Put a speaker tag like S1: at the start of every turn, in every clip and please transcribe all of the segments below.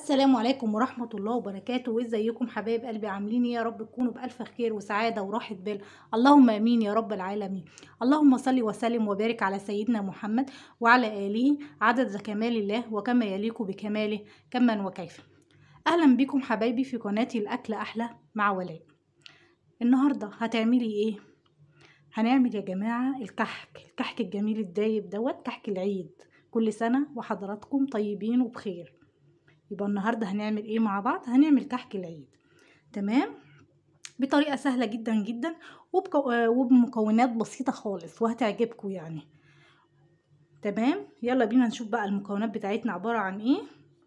S1: السلام عليكم ورحمة الله وبركاته ازيكم حبايب قلبي عاملين ايه يا رب تكونوا بألف خير وسعادة وراحة بال اللهم امين يا رب العالمين اللهم صل وسلم وبارك على سيدنا محمد وعلى آله عدد كمال الله وكما يليق بكماله كما وكيف اهلا بكم حبايبي في قناتي الاكل احلى مع ولاء النهارده هتعملي ايه هنعمل يا جماعة الكحك الكحك الجميل الدايب دوت كحك العيد كل سنة وحضراتكم طيبين وبخير يبقى النهارده هنعمل ايه مع بعض هنعمل كحك العيد تمام بطريقه سهله جدا جدا وبكو... وبمكونات بسيطه خالص وهتعجبكم يعني تمام يلا بينا نشوف بقى المكونات بتاعتنا عباره عن ايه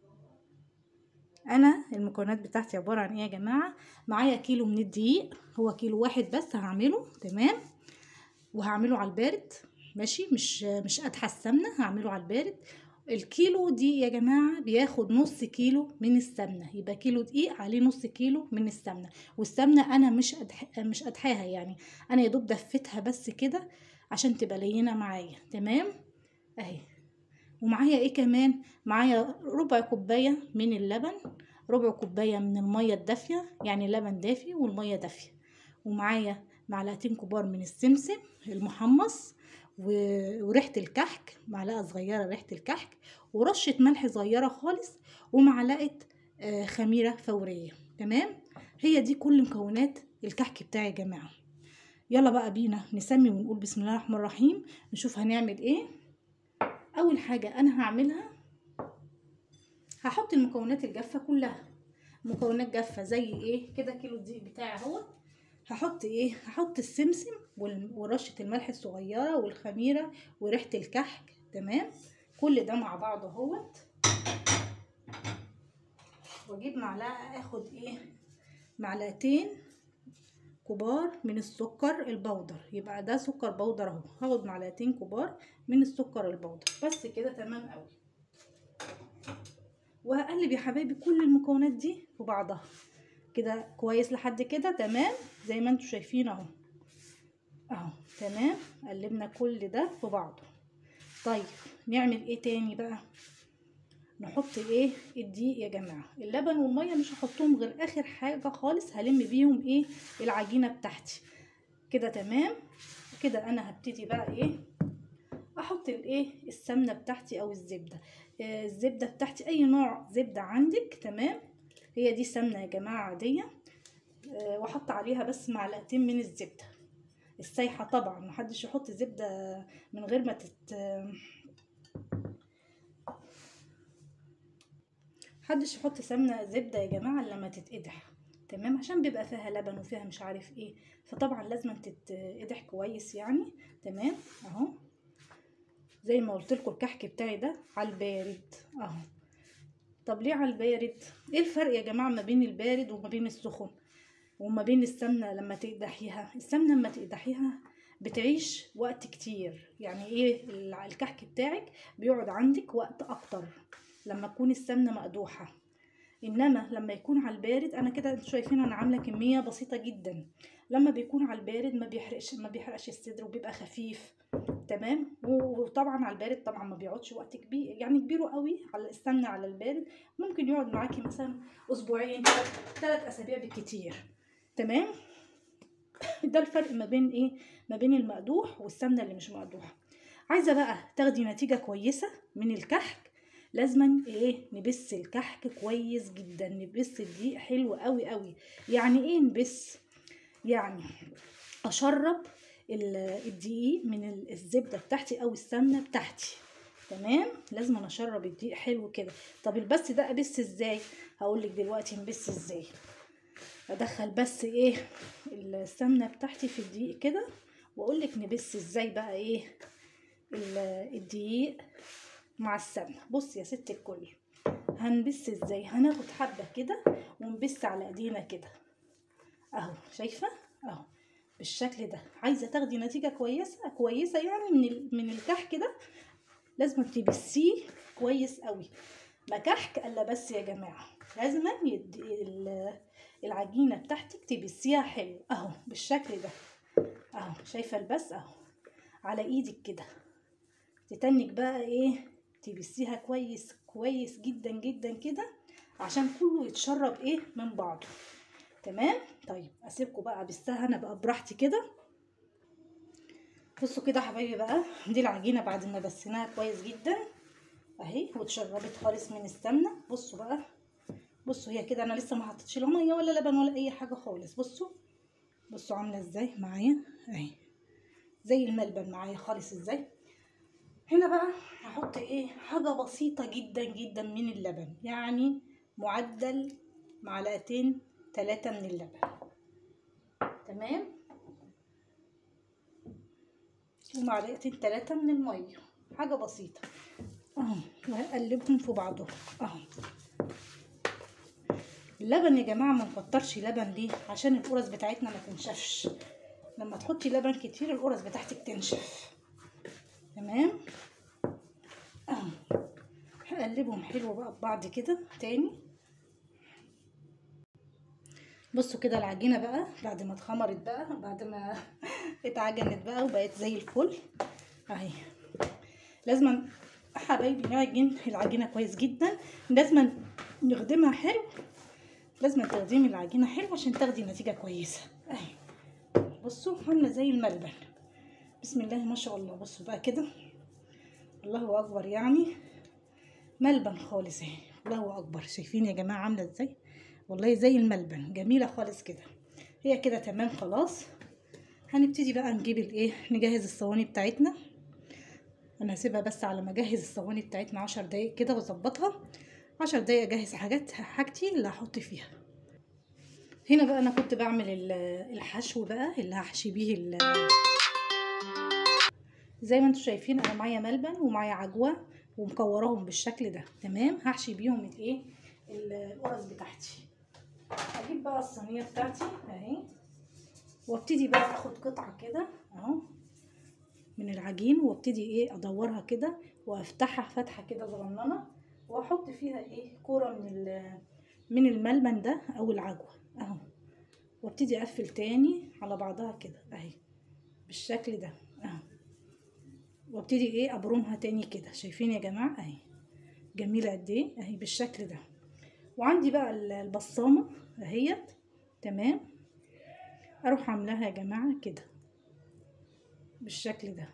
S1: انا المكونات بتاعتي عباره عن ايه يا جماعه معايا كيلو من الدقيق هو كيلو واحد بس هعمله تمام وهعمله على البارد ماشي مش مش قادحه السمنه هعمله على البارد الكيلو دي يا جماعة بياخد نص كيلو من السمنة يبقى كيلو دقيق عليه نص كيلو من السمنة والسمنة أنا مش أدح... مش أدحاها يعني أنا يا دوب دفتها بس كده عشان تبقى لينة معايا تمام أهي ومعايا إيه كمان معايا ربع كوباية من اللبن ربع كوباية من المية الدافية يعني لبن دافي والمية دافية ومعايا معلقتين كبار من السمسم المحمص وريحة الكحك معلقة صغيرة ريحة الكحك ورشة ملح صغيرة خالص ومعلقة خميرة فورية تمام هي دي كل مكونات الكحك بتاعي يا جماعة يلا بقى بينا نسمي ونقول بسم الله الرحمن الرحيم نشوف هنعمل ايه اول حاجة انا هعملها هحط المكونات الجافة كلها مكونات جافة زي ايه كده كيلو الدقيق بتاعي اهو هحط ايه هحط السمسم ورشة الملح الصغيرة والخميرة وريحة الكحك تمام كل ده مع بعض اهوت واجيب معلقة اخد ايه معلقتين كبار من السكر البودر يبقى ده سكر بودر اهو هاخد معلقتين كبار من السكر البودر بس كده تمام قوي وهقلب يا حبايبي كل المكونات دي في بعضها كده كويس لحد كده تمام زي ما انتوا شايفين اهو اهو تمام قلبنا كل ده في بعضه طيب نعمل ايه تاني بقى نحط ايه الدقيق يا جماعه اللبن والميه مش هحطهم غير اخر حاجه خالص هلم بيهم ايه العجينه بتاعتي كده تمام كده انا هبتدي بقى ايه احط الايه السمنه بتاعتي او الزبده آه الزبده بتاعتي اي نوع زبده عندك تمام هي دي سمنه يا جماعه عاديه أه واحط عليها بس معلقتين من الزبده السايحه طبعا محدش يحط زبده من غير ما تت محدش يحط سمنه زبده يا جماعه لما تتقدح تمام عشان بيبقى فيها لبن وفيها مش عارف ايه فطبعا لازم تتقدح كويس يعني تمام اهو زي ما قلت لكم الكحك بتاعي ده على البارد اهو طب ليه على البارد ايه الفرق يا جماعه ما بين البارد وما بين السخن وما بين السمنه لما تقدحيها السمنه لما تقدحيها بتعيش وقت كتير يعني ايه الكحك بتاعك بيقعد عندك وقت اكتر لما تكون السمنه مقدوحه انما لما يكون على البارد انا كده انتوا شايفين انا عامله كميه بسيطه جدا لما بيكون على البارد ما بيحرقش ما بيحرقش الصدر وبيبقى خفيف تمام وطبعا على البارد طبعا ما بيقعدش وقت كبير يعني كبيره قوي على السمنه على البارد ممكن يقعد معاكي مثلا اسبوعين ثلاث اسابيع بالكتير تمام ده الفرق ما بين ايه ما بين المقدوح والسمنه اللي مش مقدوحه عايزه بقى تاخدي نتيجه كويسه من الكحك لازما ايه نبس الكحك كويس جدا نبس الدقيق حلو قوي قوي يعني ايه نبس يعني اشرب الدقيق من الزبده بتاعتي او السمنه بتاعتي تمام لازم انا اشرب الدقيق حلو كده طب البس ده ابس ازاي هقول لك دلوقتي نبس ازاي ادخل بس ايه السمنه بتاعتي في الدقيق كده واقول لك نبس ازاي بقى ايه الدقيق مع السمنه بص يا ست الكل هنبس ازاي هناخد حبه كده ونبس على ايدينا كده اهو شايفه اهو بالشكل ده عايزه تاخدي نتيجه كويسه كويسه يعني من من الكحك ده لازم تبسيه كويس قوي ما كحك الا بس يا جماعه لازم العجينه بتاعتك تبسيها حلو اهو بالشكل ده اهو شايفه البس اهو على ايدك كده تتنك بقى ايه تبسيها كويس كويس جدا جدا كده عشان كله يتشرب ايه من بعضه تمام طيب اسيبكم بقى بالسهل انا بقى براحتي كده بصوا كده يا حبايبي بقى دي العجينه بعد ما بسيناها كويس جدا اهي واتشربت خالص من السمنه بصوا بقى بصوا هي كده انا لسه ما حطيتش لا ميه ولا لبن ولا اي حاجه خالص بصوا بصوا عامله ازاي معايا اهي زي الملبن معايا خالص ازاي هنا بقى هحط ايه حاجه بسيطه جدا جدا من اللبن يعني معدل معلقتين ثلاثة من اللبن تمام ومعلقتين ثلاثة من المية حاجة بسيطة اهو وهقلبهم في بعضهم اهو اللبن يا جماعة ما نكترش لبن ليه عشان القرص بتاعتنا ما تنشفش لما تحطي لبن كتير القرص بتاعتك تنشف تمام اهو هقلبهم حلو بقى ببعض كده تاني بصوا كده العجينه بقى بعد ما اتخمرت بقى بعد ما اتعجنت بقى وبقت زي الفل اهي لازم حبايبي نعجن العجينه كويس جدا لازم نخدمها حلو لازم تخدمي العجينه حلو عشان تاخدي نتيجه كويسه اهي بصوا عامله زي الملبن بسم الله ما شاء الله بصوا بقى كده الله اكبر يعني ملبن خالص اهي الله اكبر شايفين يا جماعه عامله ازاي والله زي الملبن جميله خالص كده هي كده تمام خلاص هنبتدي بقى نجيب الايه نجهز الصواني بتاعتنا انا هسيبها بس على ما اجهز الصواني بتاعتنا عشر دقايق كده واظبطها عشر دقايق اجهز حاجات حاجتي اللي هحط فيها هنا بقى انا كنت بعمل الحشو بقى اللي هحشي بيه زي ما انتم شايفين انا معايا ملبن ومعايا عجوه ومكوراهم بالشكل ده تمام هحشي بيهم الايه القرص بتاعتي هجيب بقى الصينيه بتاعتي اهي وابتدي بقى اخد قطعه كده اهو من العجين وابتدي ايه ادورها كده وافتحها فتحه كده صغننه واحط فيها ايه كوره من من الملبن ده او العجوه اهو وابتدي اقفل تاني على بعضها كده اهي بالشكل ده اهو وابتدي ايه ابرمها تاني كده شايفين يا جماعه اهي جميله قد ايه اهي بالشكل ده وعندي بقى البصامه اهيت تمام اروح عاملاها يا جماعه كده بالشكل ده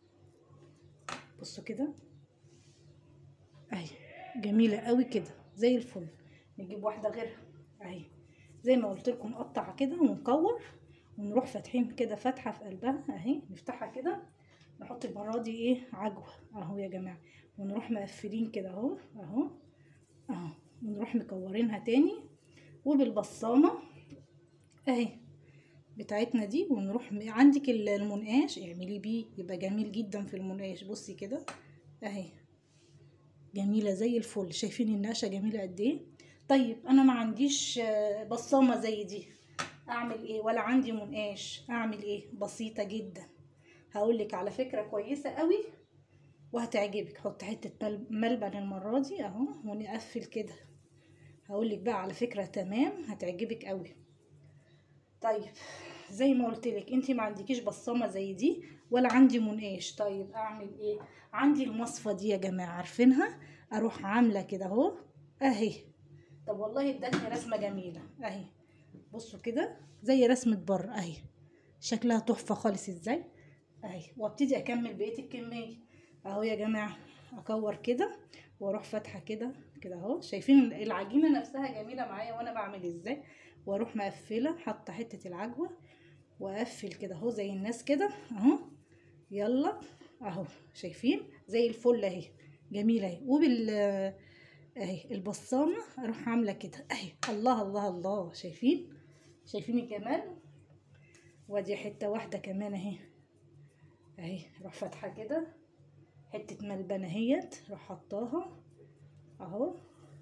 S1: بصوا كده اهي جميله قوي كده زي الفل نجيب واحده غيرها اهي زي ما قلت لكم نقطع كده ونكور ونروح فاتحين كده فتحه في قلبها اهي نفتحها كده نحط المره دي ايه عجوه اهو يا جماعه ونروح مقفلين كده اهو اهو اهو ونروح مكورينها تاني وبالبصامه اهي بتاعتنا دي ونروح عندك المنقاش اعملي بيه يبقى جميل جدا في المنقاش بصي كده اهي جميله زي الفل شايفين النقشه جميله قد ايه طيب انا ما عنديش بصامه زي دي اعمل ايه ولا عندي منقاش اعمل ايه بسيطه جدا هقول لك على فكره كويسه قوي وهتعجبك حط حته ملبن المره دي اهو ونقفل كده هقول لك بقى على فكره تمام هتعجبك قوي طيب زي ما قلت لك انت ما عندكيش بصامه زي دي ولا عندي منقاش طيب اعمل ايه عندي المصفى دي يا جماعه عارفينها اروح عامله كده اهو اهي طب والله ادتني رسمه جميله اهي بصوا كده زي رسمه بر اهي شكلها تحفه خالص ازاي اهي وابتدي اكمل بقيه الكميه اهو يا جماعه اكور كده واروح فاتحه كده كده اهو شايفين العجينه نفسها جميله معايا وانا بعمل ازاي واروح مقفله حاطه حته العجوه واقفل كده اهو زي الناس كده اهو يلا اهو شايفين زي الفل اهي جميله اهي وبال اهي البصامه اروح عامله كده اهي الله الله الله شايفين شايفين الجمال وادي حته واحده كمان اهي اهي اروح فاتحه كده حته ملبنه اهيت اروح حطاها اهو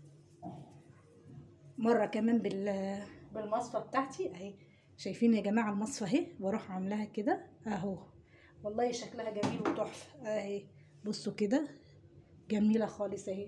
S1: مره كمان بال بالمصفى بتاعتي اهي شايفين يا جماعه المصفى اهي واروح عاملاها كده اهو والله شكلها جميل وتحفه اهي بصوا كده جميله خالص اهي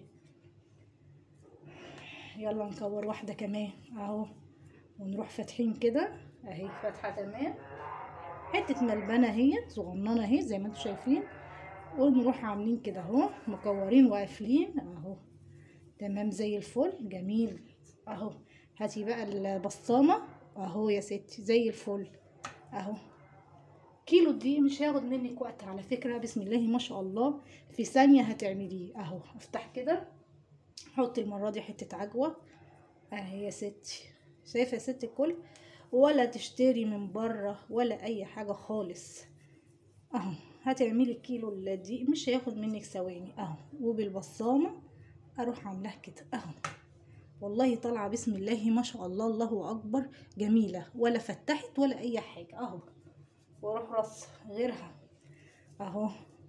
S1: يلا نكور واحده كمان اهو ونروح فاتحين كده اهي فاتحه تمام حته ملبنه اهي صغننه اهي زي ما انتم شايفين ونروح عاملين كده اهو مكورين وقافلين اهو تمام زي الفل جميل اهو هاتي بقى البصامة اهو يا ستي زي الفل اهو كيلو دقيق مش هياخد منك وقت على فكرة بسم الله ما شاء الله في ثانية هتعمليه اهو افتح كده حطي المرة دي حتة عجوة اهي يا ستي شايفة يا ستي الكل ولا تشتري من بره ولا اي حاجة خالص اهو هتعملي كيلو الدقيق مش هياخد منك ثواني اهو وبالبصامة اروح عاملاه كده اهو والله طالعة بسم الله ما شاء الله الله اكبر جميلة ولا فتحت ولا اي حاجة اهو واروح رص غيرها اهو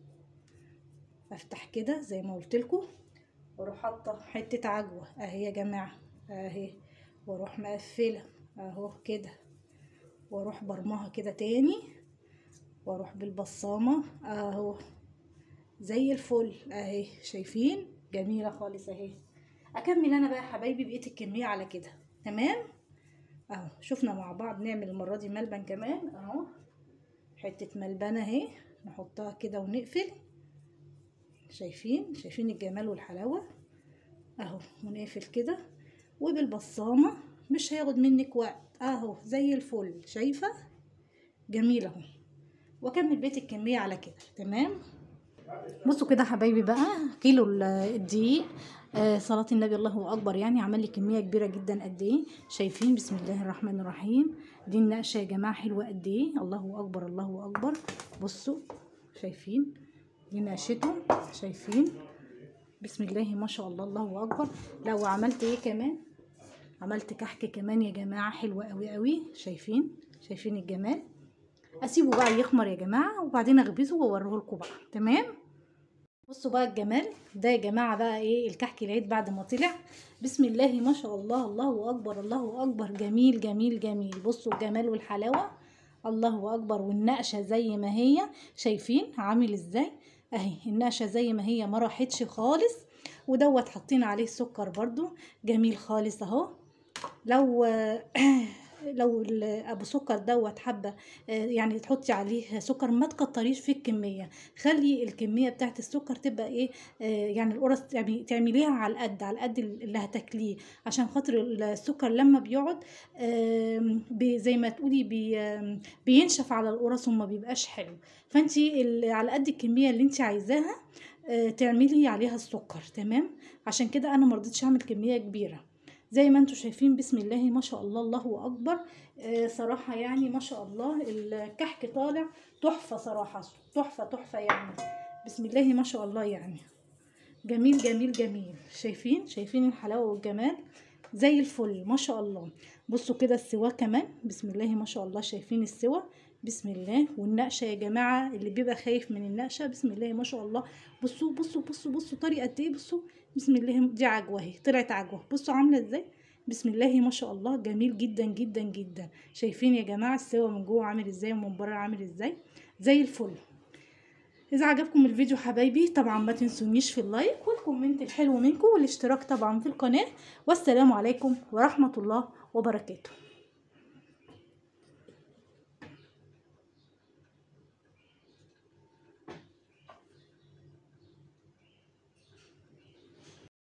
S1: افتح كده زي ما قلت لكم واروح حاطه حته عجوه اهي يا جماعه اهي واروح مقفله اهو كده واروح برمها كده تاني واروح بالبصامه اهو زي الفل اهي شايفين جميله خالص اهي اكمل انا بقى يا حبايبي بقيه الكميه على كده تمام اهو شفنا مع بعض نعمل المره دي ملبن كمان اهو حته ملبنه اهي نحطها كده ونقفل شايفين شايفين الجمال والحلاوه اهو ونقفل كده وبالبصامه مش هياخد منك وقت اهو زي الفل شايفه جميل اهو واكمل بيت الكميه على كده تمام بصوا كده حبايبي بقى كيلو الدقيق آه صلاة النبي الله أكبر يعني عمل لي كمية كبيرة جدا قد إيه شايفين بسم الله الرحمن الرحيم دي النقشة يا جماعة حلوة قد إيه الله أكبر الله أكبر بصوا شايفين دي نقشته شايفين بسم الله ما شاء الله الله أكبر لو عملت إيه كمان عملت كحك كمان يا جماعة حلوة قوي قوي شايفين شايفين الجمال اسيبه بقى يخمر يا جماعه وبعدين اخبزه واوريه لكم بقى تمام بصوا بقى الجمال ده يا جماعه بقى ايه الكحك العيد بعد ما طلع بسم الله ما شاء الله الله اكبر الله اكبر جميل جميل جميل بصوا الجمال والحلاوه الله اكبر والنقشه زي ما هي شايفين عامل ازاي اهي النقشه زي ما هي ما راحتش خالص ودوت حاطين عليه سكر برضو جميل خالص اهو لو لو ابو سكر دوت حابه يعني تحطي عليه سكر ما تكتريش في الكميه خلي الكميه بتاعت السكر تبقى ايه يعني القرص تعمليها على القد على القد اللي هتاكليه عشان خاطر السكر لما بيقعد زي ما تقولي بي بينشف على القرص وما بيبقاش حلو فانت على قد الكميه اللي انت عايزاها تعملي عليها السكر تمام عشان كده انا مرضتش اعمل كميه كبيره زي ما انتم شايفين بسم الله ما شاء الله الله اكبر آه صراحه يعني ما شاء الله الكحك طالع تحفه صراحه تحفه تحفه يعني بسم الله ما شاء الله يعني جميل جميل جميل شايفين شايفين الحلاوه والجمال زي الفل ما شاء الله بصوا كده السوا كمان بسم الله ما شاء الله شايفين السوا بسم الله والنقشه يا جماعه اللي بيبقى خايف من النقشه بسم الله ما شاء الله بصوا بصوا بصوا بصوا طري قد ايه بصوا بسم الله دي عجوه اهي طلعت عجوه بصوا عامله ازاي بسم الله ما شاء الله جميل جدا جدا جدا شايفين يا جماعه السوا من جوه عامل ازاي ومن بره عامل ازاي زي الفل اذا عجبكم الفيديو حبايبي طبعا ما تنسونيش في اللايك والكومنت الحلو منكم والاشتراك طبعا في القناه والسلام عليكم ورحمه الله وبركاته